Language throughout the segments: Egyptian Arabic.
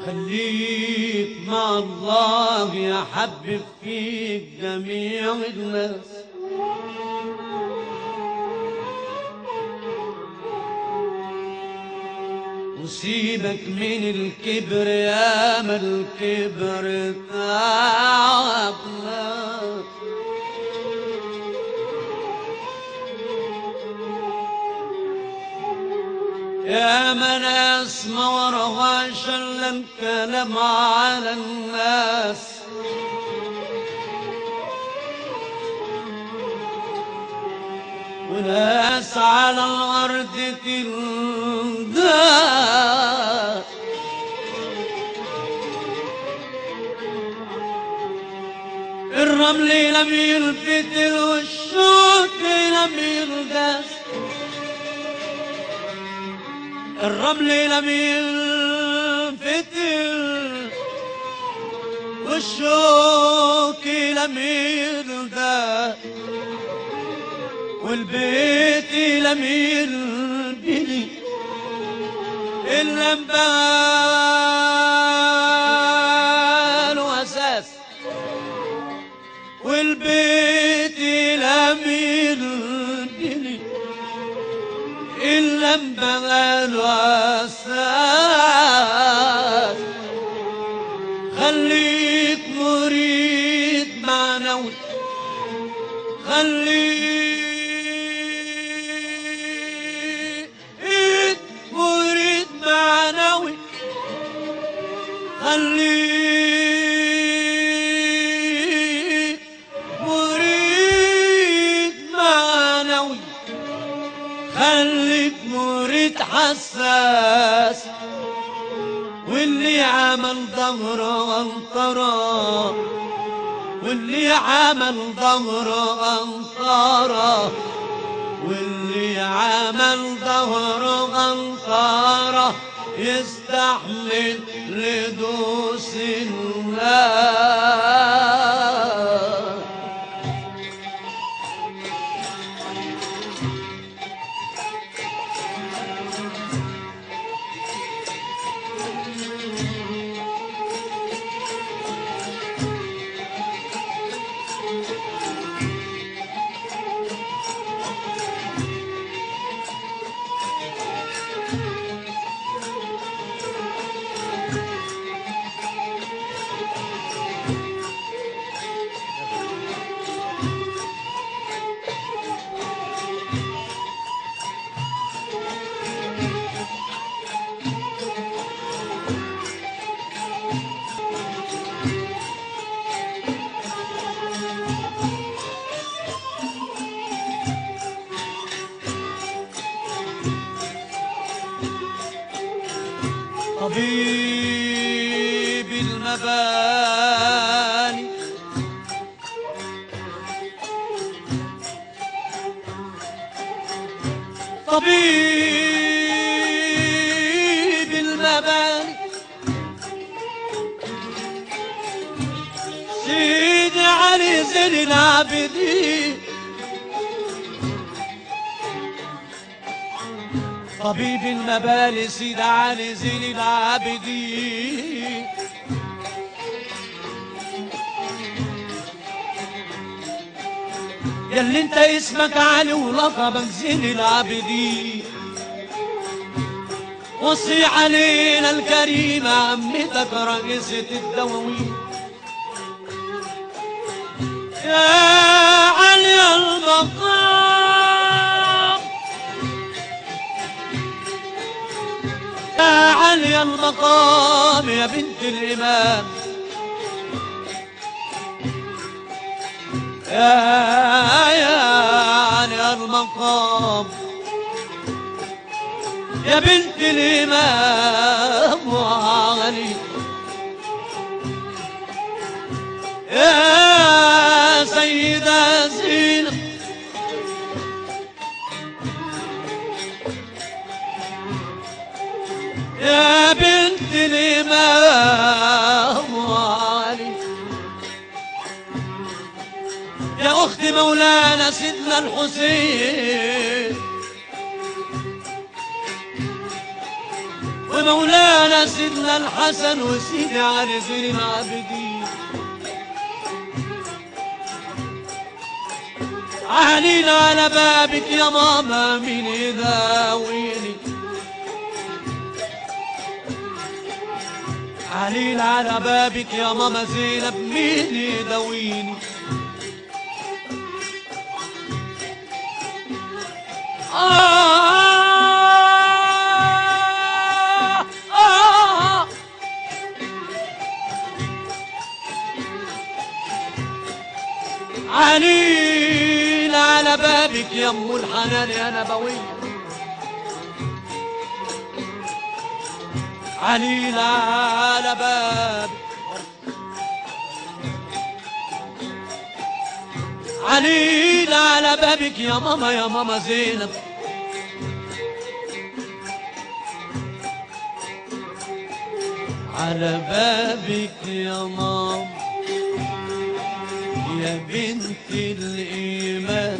خليك مع الله يا حبب فيك جميع الناس وسيبك من الكبر يا ما الكبر تعب ناس يا من اسمع ورغاش الا الكلام على الناس وناس على الارض تنداس الرمل لم يلفت والشوك لم يلدس الرمل لم ينفتل والشوك لم يلدى والبيت لم يلبني إلا مبال أساس والبيت لم يلبني إلا بغل وساس خليك مريد معنوي خليك مريد معنوي خليك مريد معنوي خليك مريد حساس واللي عمل ظهره انطره واللي عمل ظهره انطره واللي عمل ظهره انطره يستحمل لدوس الناس طبيب المباني طبيب المباني سيدي علي زين العابدين طبيب المبالي سيد علي زين العابدين ياللي انت اسمك علي ولقبك زين العابدين وصي علينا الكريمة عمتك رئيسة الدواوين يا علي المقام يا علي المقام يا بنت الإمام يا يا علي المقام يا بنت الإمام وعلي يا سيدة زينب يا بنت الإمام علي يا أخت مولانا سيدنا الحسين ومولانا سيدنا الحسن وسيدي علي زين العابدين عليل على بابك يا ماما مين يداويني عليل على بابك يا ماما زينب مين يداويني آه آه عليل على بابك يا ام الحنان يا نبوية عليل على بابك عليل على بابك يا ماما يا ماما زينب على بابك يا ماما يا بنت الإيمان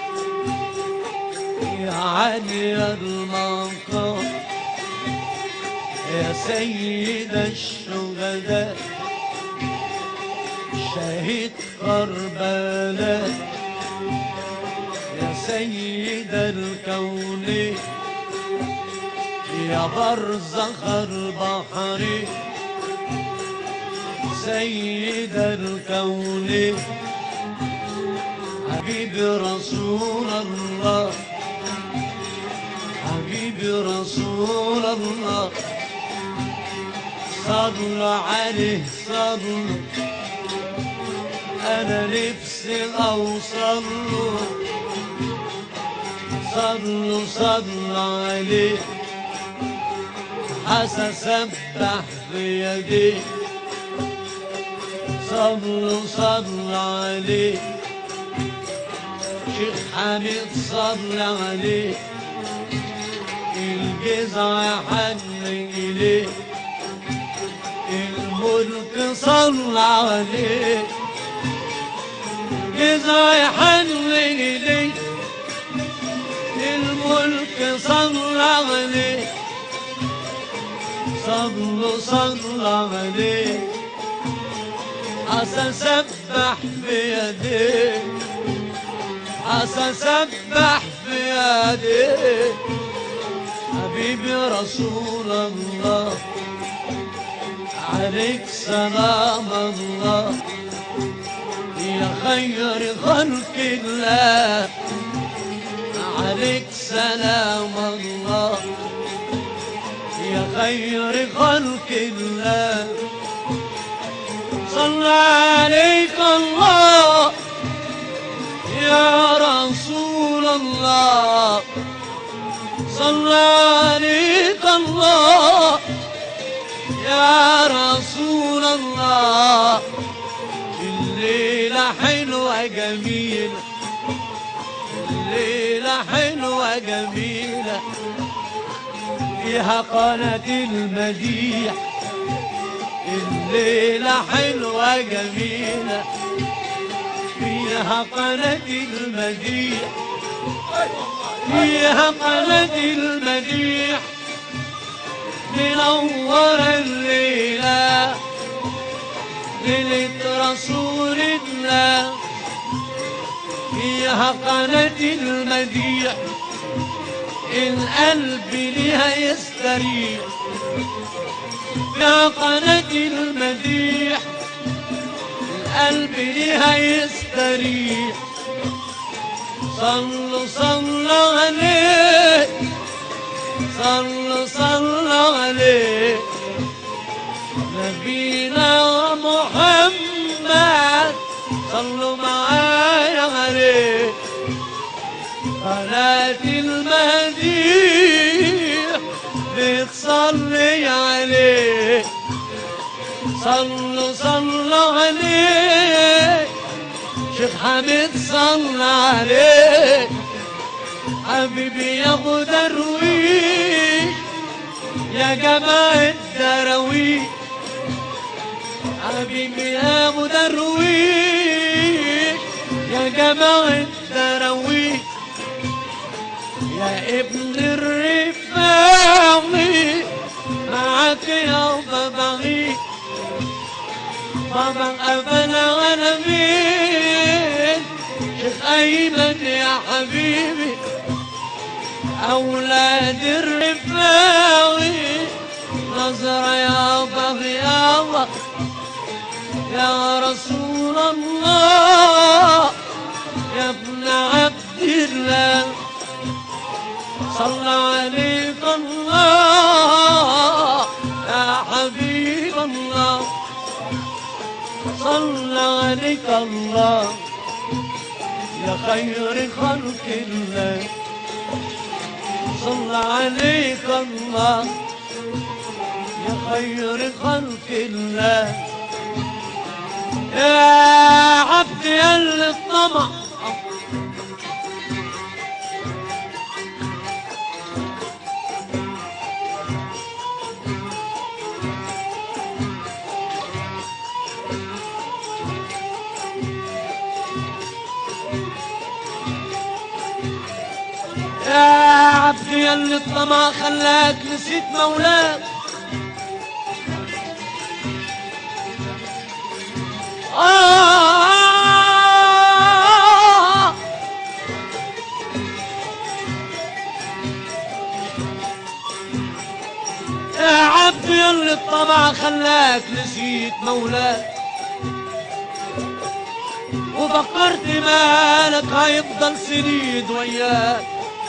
يا عالية المنقى يا سيد الشهداء شهيد كربلاء يا سيد الكون يا برزخ البحر سيد الكون حبيب رسول الله حبيب رسول الله صل عليه صل انا نفسي اوصل له صلوا صل عليه حسسبح بيديه صلوا صل عليه شيخ حميد صل عليه الجزع حن إليه الملك صل عليه الجزع حن إليه الملك صل عليه صلوا صل عليه عسى سبح بيديه عسى سبح بيديه حبيبي رسول الله عليك سلام الله يا خير خلق الله عليك سلام الله يا خير خلق الله صلى عليك الله يا رسول الله صلى عليك الله يا رسول الله الليلة حلوة جميلة الليلة حلوة جميلة فيها قناة المديح الليلة حلوة جميلة فيها قناة المديح فيها قناة المديح منور الليلة ليلة رسول الله فيها قناة المديح القلب لها يستريح يا قناة المديح القلب لها يستريح صلوا صلوا عليه صلوا صلوا عليه نبينا محمد صلوا معايا عليه صلاة المديح بتصلي عليه صلوا صلوا عليه شيخ حميد صلى عليه حبيبي يا ابو درويش يا جماعة الدراويش حبيبي يا ابو درويش يا جماعة الدراويش يا ابن الرفاعي بابا أبنا وأنا مين شيخ أيمن يا حبيبي أولاد الرفاوي نظرة يا بغي يا الله يا رسول الله يا ابن عبد الله صلى عليك الله يا حبيب الله صلى عليك الله يا خير خلق الله صلى عليك الله يا خير خلق الله يا عبد يا اللي الطمع يا عبد يا اللي الطمع خلاك نسيت مولاك آه يا عبد يا اللي الطمع خلاك نسيت مولاك وفكرت مالك هيفضل سنين وياك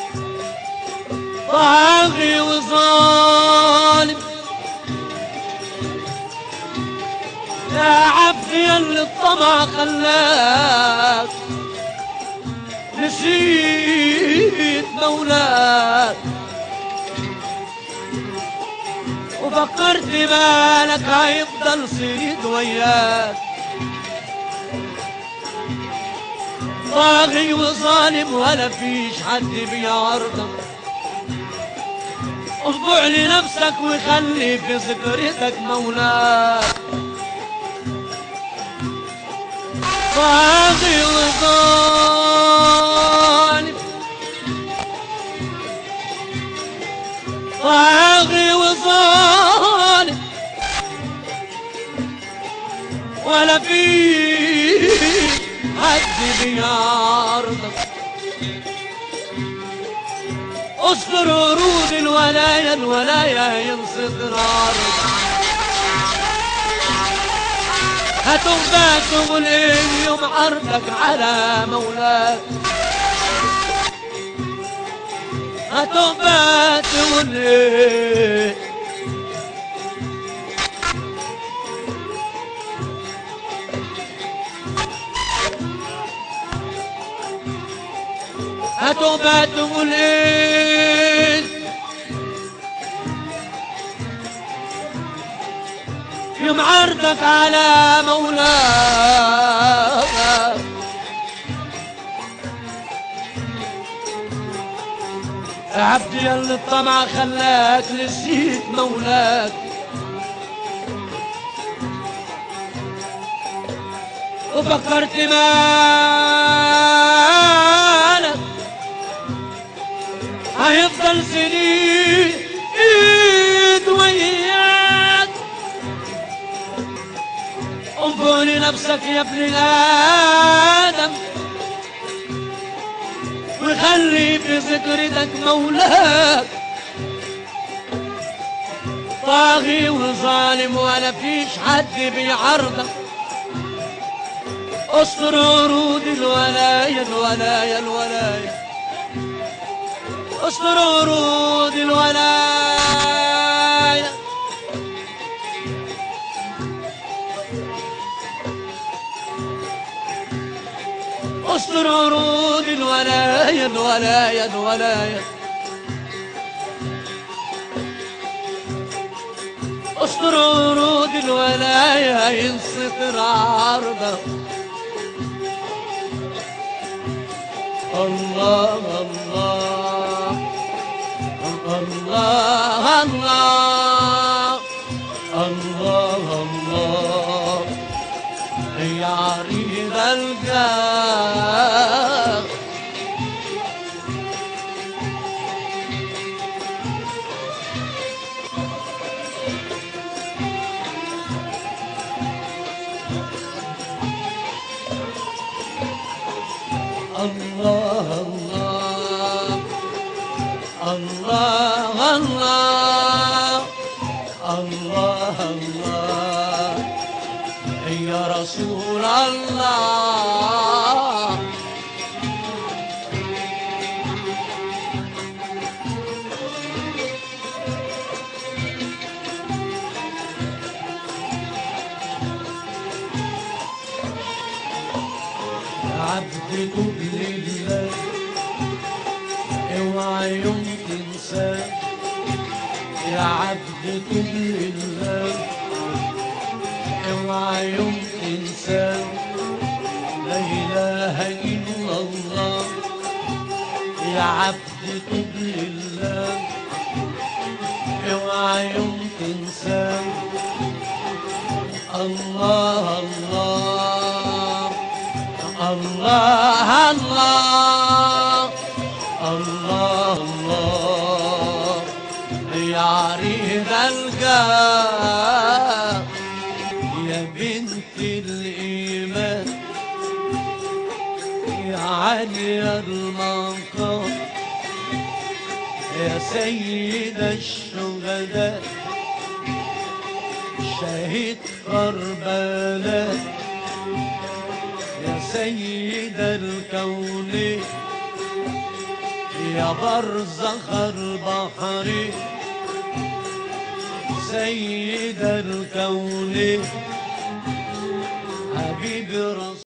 طاغي وظالم يا عبد يا اللي الطمع خلاك نسيت مولاك وفكرت مالك هيفضل سنين وياك طاغي وظالم ولا فيش حد بيعرضك اطبع لنفسك وخلي في ذكرتك مولاك طاغي وظالم طاغي وظالم ولا في حد بيعرضك اصدر ورود الولايا الولايا ينصد نارك هتبقى تقول ايه يوم عرضك على مولاك هتبقى تقول ايه هتبقى تقول ايه يوم عرضك على مولاك يا عبدي يا اللي الطمع خلاك نسيت مولاك وفكرت مالك هيفضل سنين ايد وياك انظر لنفسك يا ابن ادم وخلي في ذكرتك مولاك طاغي وظالم ولا فيش حد بيعرضك استر ورود الولايا الولايا الولايا استر ورود الولايا استر ورود الولايا الولايا الولايا استر ورود الولايا ينسطر عرضه الله الله الله الله الله الله يا عريض الجاه الله الله الله الله الله الله يا رسول الله عبد توب لله اوعى يوم تنساه يا عبد توب لله اوعى يوم تنساه لا اله الا الله يا عبد توب لله اوعى يوم تنساه الله الله الله الله الله الله يا عريض القلب يا بنت الإيمان يا عالية المنقب يا سيد الشهداء شهيد كربلاء يا سيد الكون يا برزخ البحر سيد الكون حبيب رسول